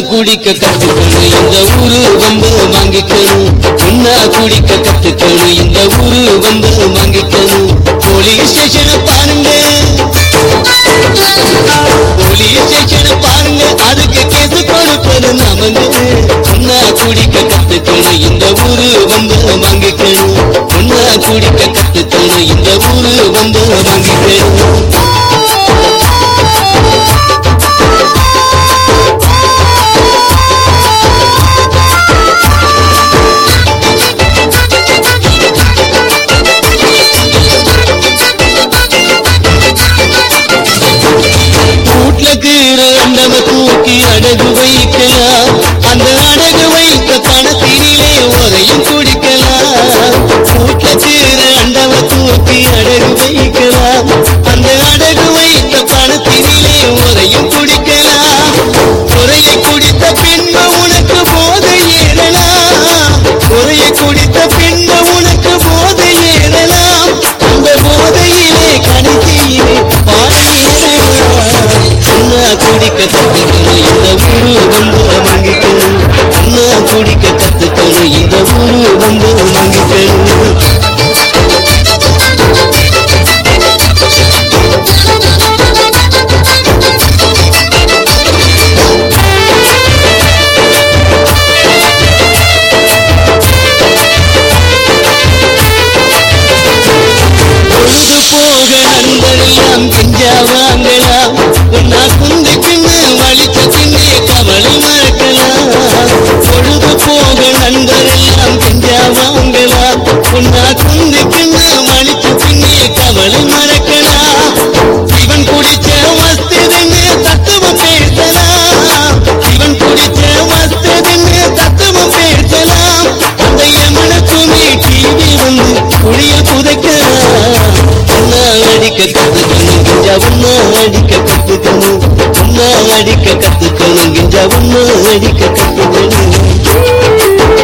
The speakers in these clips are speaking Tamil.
குடிக்க கத்துக்கணும் இந்த ஊரு வம்பு வாங்கிக்கணும் ஒன்னா குடிக்க கத்துக்கணும் இந்த ஊரு வம்பு வாங்கிக்கணும் போலீஸ் ஸ்டேஷனை பாருங்க போலீஸ் ஸ்டேஷனை பாருங்க அதுக்கு கேசு கொடுப்பது நமங்க ஒன்னா குடிக்க கத்துக்கணும் இந்த ஊரு வம்பு வாங்கிக்கணும் ஒன்னா குடிக்க கத்துக்கணும் இந்த ஊரு வம்பு வாங்கிக்கணும் கூட்ல கீழ அண்டவ தூக்கி அடகு வைக்கலாம் அந்த அடகு வைத்த பணத்தினிலே உரையும் குடிக்கலாம் கூட்ல கீழ அண்டவ தூக்கி அடகு வைக்கலாம் அந்த அடகு வைத்த பணத்தினிலே உரையும் குடிக்கலாம் உரையை குடித்த பின்பு உனக்கு போதை ஏறலாம் உரையை குடித்த பின்பு உனக்கு போதை ஏறலாம் அந்த போதையிலே கடைசியிலே பாதை ஏறலாம் அண்ணா குடிக்க கத்துக்கணும் இந்த ஊரு வந்து வாங்கிக்கணும் அண்ணா குடிக்க கத்துக்கணும் இந்த ஊரு வந்து வாங்கிக்கணும் பொழுது போக நண்பரெல்லாம் கெஞ்சா வாங்கலாம் ஒன்னா குந்தி பின்னு வலிச்ச பின்னே கவலை மறக்கலாம் பொழுது போக நண்பரெல்லாம் கெஞ்சா வாங்கலாம் ஒன்னா குந்தி பின்னு வலிச்ச பின்னே கவலை மறக்கலாம் இவன் குடிச்ச வஸ்துன்னு தத்துவம் பேசலாம் இவன் குடிச்ச வஸ்துன்னு தத்துவம் பேசலாம் அந்த யமனுக்குமே டிவி வந்து குழிய புதைக்கலாம் உன்னா அடிக்க கத்துக்கணும் கிஞ்சா உன்னா அடிக்க கத்துக்கணும் உன்னா அடிக்க கத்துக்கணும் கிஞ்சா உன்னா அடிக்க கத்துக்கணும்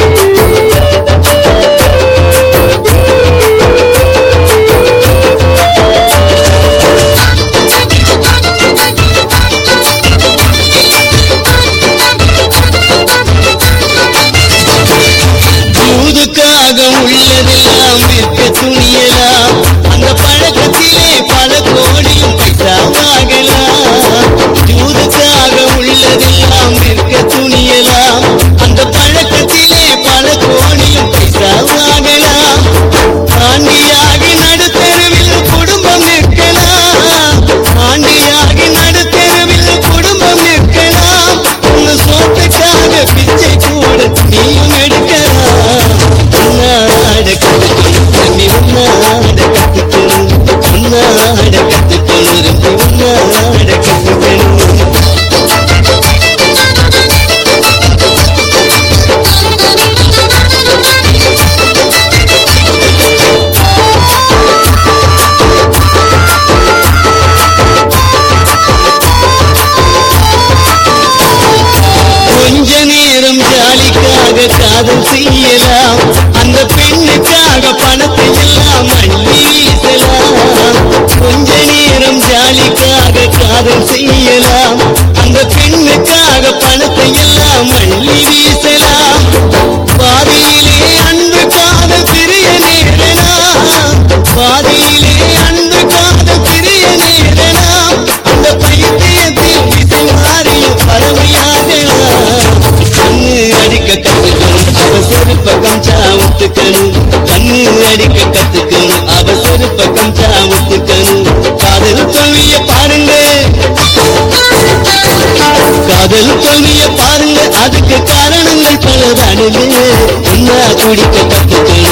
தூதுக்காக உள்ளதெல்லாம் விற்க துணியலாம் அந்த பழக்கத்திலே பல கோடியும் பைசா வாங்கலாம் தூதுக்காக உள்ளதெல்லாம் விற்க துணியலாம் அந்த பழக்கத்திலே பல கோடியும் பைசா வாங்கலாம் ஆண்டியாகி நடுத்தருவில் குடும்பம் நிற்கலாம் ஆண்டியாகி நடுத்தருவில் குடும்பம் நிற்கலாம் உங்க சோத்துக்காக பிச்சை கூட நீயும் எடுக்கலாம் உன்னாட கத்துக்கணும் தம்பி உன்னாட கத்துக்கணும் உன்னாட கத்துக்கணும் தம்பி உன்னாட கத்துக்கணும் கொஞ்ச நேரம் ஜாலிக்காக காதல் செய்யலாம் அந்த பெண்ணுக்காக பணத்தை எல்லாம் அள்ளி வீசலாம் கொஞ்ச நேரம் ஜாலிக்காக காதல் செய்யலாம் அந்த பெண்ணுக்காக பணத்தை எல்லாம் அள்ளி வீசலாம் பாதியிலே அன்பு காதல் பிரிய நேரலாம் பாதியிலே அன்பு காதல் பிரிய நேரலாம் அந்த பைத்தியத்தில் திசை மாறியும் பறவையாகலாம் கண்ணு அடிக்க கத்துக்கணும் அவசர பக்கம் சாவுத்துக்கணும் கண்ணு அடிக்க கத்துக்கணும் அவசர பக்கம் சாவுத்துக்கணும் காதல் தோல்விய பாருங்க காதல் தோல்விய பாருங்க அதுக்கு காரணங்கள் பலதானுங்க ஒன்னா குடிக்க கத்துக்கணும்